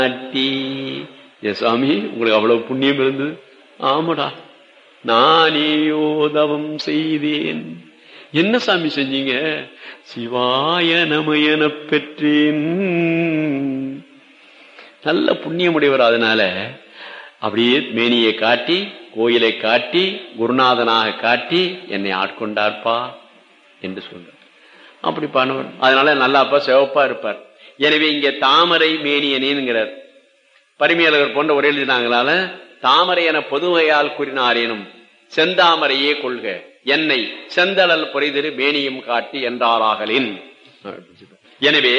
நாட்டி ஏ சுவாமி உங்களுக்கு அவ்வளவு புண்ணியம் இருந்தது ஆமாடா நானேயோ தவம் செய்தேன் என்ன சாமி செஞ்சீங்க சிவாய நமயன பெற்றேன் நல்ல புண்ணியமுடையவர் அதனால அப்படியே மேனியை காட்டி கோயிலை காட்டி குருநாதனாக காட்டி என்னை ஆட்கொண்டார்ப்பா என்று சொல்றார் அப்படி பண்ணுவார் அதனால நல்லாப்பா சிவப்பா இருப்பார் எனவே இங்க தாமரை மேனியனேங்கிறார் பரிமையாளர் போன்ற உரை எழுதினாங்களால தாமரை என பொதுவையால் கூறினாரேனும் செந்தாமரையே கொள்க என்னை செந்தளல் பொறைதிரு மேனியும் காட்டி என்றாராகலின் எனவே